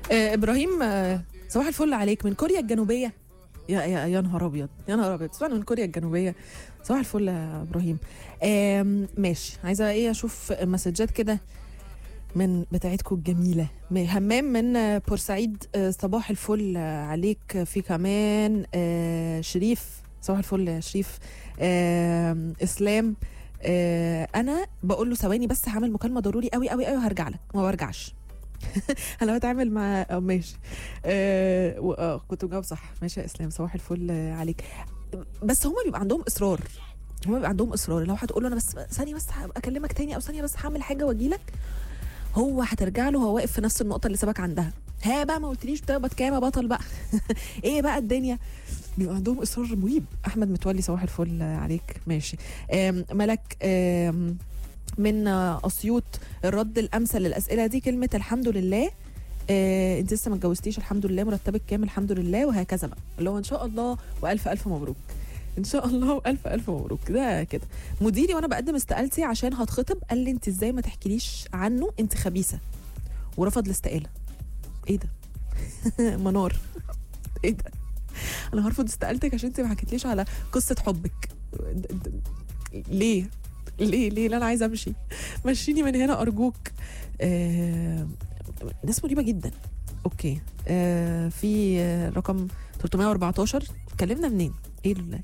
آه ابراهيم آه صباح الفل عليك من كوريا الجنوبيه يا يا يا نهار ابيض يا نهار ابيض تسمعني من كوريا الجنوبيه صباح الفل يا ابراهيم آم، ماشي عايزه ايه اشوف مسجات كده من بتاعتكم الجميله م- همام من آه، بورسعيد آه، صباح الفل آه، عليك في كمان آه، شريف صباح الفل يا شريف آم، اسلام آه، انا بقول له ثواني بس هعمل مكالمه ضروري قوي قوي قوي وهرجع لك ما برجعش انا بتعامل مع اه ماشي آه و- اه كنت مجاوب صح ماشي يا اسلام صباح الفل آه، عليك بس هما بيبقى عندهم اصرار هما بيبقى عندهم اصرار لو هتقول له انا بس ثانيه بس هبقى اكلمك تاني او ثانيه بس هعمل حاجه واجي لك هو هترجع له هو واقف في نفس النقطه اللي سابك عندها ها بقى ما قلتليش بتقبض كام يا بطل بقى ايه بقى الدنيا بيبقى عندهم اصرار مريب احمد متولي صباح الفل عليك ماشي آم، ملك آم، من آه، اسيوط الرد الامثل للاسئله دي كلمه الحمد لله آه، انت لسه ما اتجوزتيش الحمد لله مرتبك كام الحمد لله وهكذا بقى اللي هو ان شاء الله والف الف مبروك ان شاء الله والف الف مبروك ده كده مديري وانا بقدم استقالتي عشان هتخطب قال لي انت ازاي ما تحكيليش عنه انت خبيثه ورفض الاستقاله ايه ده منار ايه ده انا هرفض استقالتك عشان انت ما حكيتليش على قصه حبك د- د- ليه ليه ليه لا انا عايزه امشي مشيني من هنا ارجوك آه ناس مريبه جدا اوكي آه في آه، رقم 314 اتكلمنا منين ايه ال-